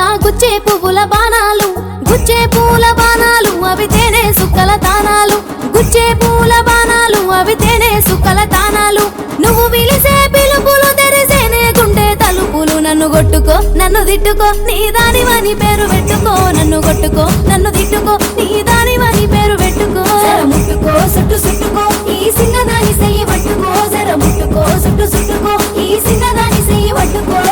గుచ్చే పువ్వుల బాణాలు గుచ్చే పూల బాణాలు అవి తేనె సుక్కల తానాలు గుచ్చే పూల బాణాలు అవి తేనె సుక్కల తానాలు నువ్వు పిలిసే పిలుపులు తెరిసేనే గుండె తలుపులు నన్ను కొట్టుకో నన్ను తిట్టుకో నీ దానివని పేరు పెట్టుకో నన్ను కొట్టుకో నన్ను తిట్టుకో నీ దానివని పేరు పెట్టుకో జర ముట్టుకో సుట్టు సుట్టుకో ఈ సిన్నదాని సెయ్యి పట్టుకో జర ముట్టుకో సుట్టు సుట్టుకో ఈ సిన్నదాని సెయ్యి పట్టుకో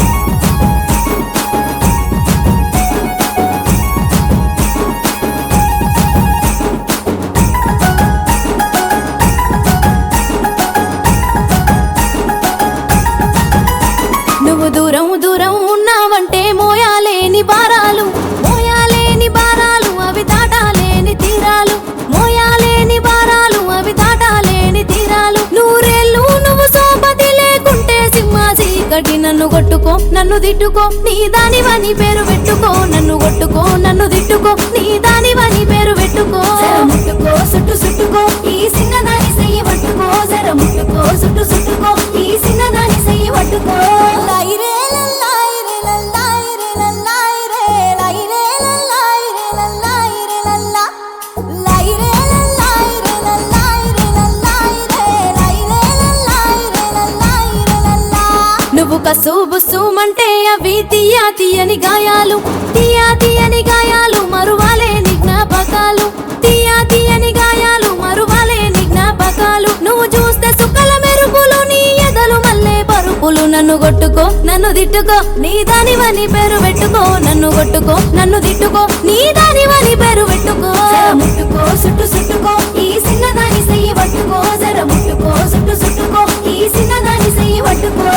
నువ్వు దూరం దూరం ఉన్నావంటే మోయాలేని భారాలు మోయాలేని భారాలు అవి దాటాలేని తీరాలు మోయాలేని భారాలు అవి దాటాలేని తీరాలు నూరేళ్ళు నువ్వు సోపతి లేకుంటే సింహాసి కటి నన్ను కొట్టుకో నన్ను తిట్టుకో నీ దానివని పేరు పెట్టుకో నన్ను కొట్టుకో నన్ను తిట్టుకో నీ దానివని పేరు పెట్టుకో జర ముట్టుకో సుట్టు సుట్టుకో ఈ సిన్నదాని సెయ్యి పట్టుకో జర ముట్టుకో సుట్టు సుట్టుకో ఈ సిన్నదాని సెయ్యి పట్టుకో లైరే లల్లాయిరే లల్లాయిరే లల్లాయిరే లైరే లల్లాయిరే లల్లాయిరే లల్లా లైరే లల్లాయిరే లల్లాయిరే లల్లాయిరే లైరే లల్లాయిరే లల్లాయిరే లల్లా నువ్వు కసు బుస్సుమంటే అవి తీయా తీయని గాయాలు తీయా తీయని గాయాలు మరువాలేని జ్ఞాపకాలు తీయా తీయని గాయాలు మరువాలేని జ్ఞాపకాలు నువ్వు చూస్తే సుక్కల మెరుపులు నీ ఎదలు మల్లే పరుపులు నన్ను కొట్టుకో నన్ను తిట్టుకో నీ దానివని పేరు పెట్టుకో నన్ను కొట్టుకో నన్ను తిట్టుకో నీ దానివని పేరు పెట్టుకో జర ముట్టుకో సుట్టు సుట్టుకో ఈ సిన్నదాని సెయ్యి పట్టుకో జర ముట్టుకో సుట్టు సుట్టుకో ఈ సిన్నదాని సెయ్యి పట్టుకో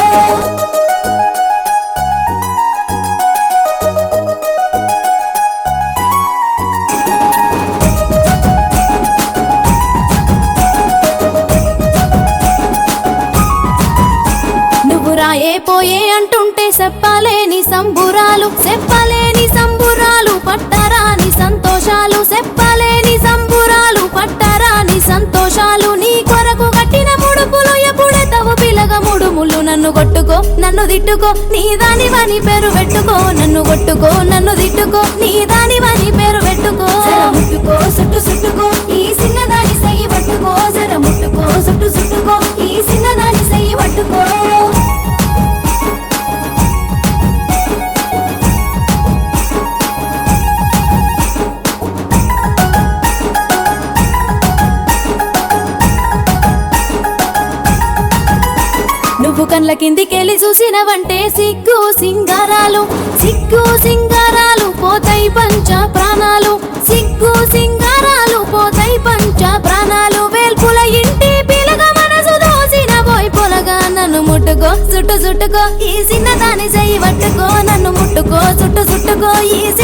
నువ్వు రాయే పోయే అంటుంటే చెప్పలేని సంబురాలు చెప్పలేని సంబురాలు పట్టరాని సంతోషాలు చెప్పలేని సంబురాలు పట్టరాని సంతోషాలు నీ కొరకు కట్టిన ముడుపులు ఎప్పుడెతవు పిలగ ముడుములు నన్ను కొట్టుకో నన్ను తిట్టుకో నీ దానివని పేరు పెట్టుకో నన్ను కొట్టుకో నన్ను తిట్టుకో నీ దానివని పేరు పెట్టుకో జర ముట్టుకో సుట్టు సుట్టుకో ఈ సిన్నదాని సెయ్యి పట్టుకో జర ముట్టుకో సుట్టు సుట్టుకో ఈ సిన్నదాని సెయ్యి పట్టుకో నువ్వు కళ్ళ కిందికెళ్ళి చూసినవంటే సిగ్గు సింగారాలు సిగ్గు సింగారాలు పోతాయి పంచ ప్రాణాలు సిగ్గు సింగారాలు పోతాయి పంచ ప్రాణాలు వేల్పుల ఇంటి పిలగ మనసు దోసిన పోయి పొలగా నన్ను ముట్టుకో చుట్టు చుట్టుకో ఈ చిన్నదాని చెయ్యి పట్టుకో నన్ను ముట్టుకో చుట్టు చుట్టుకో ఈ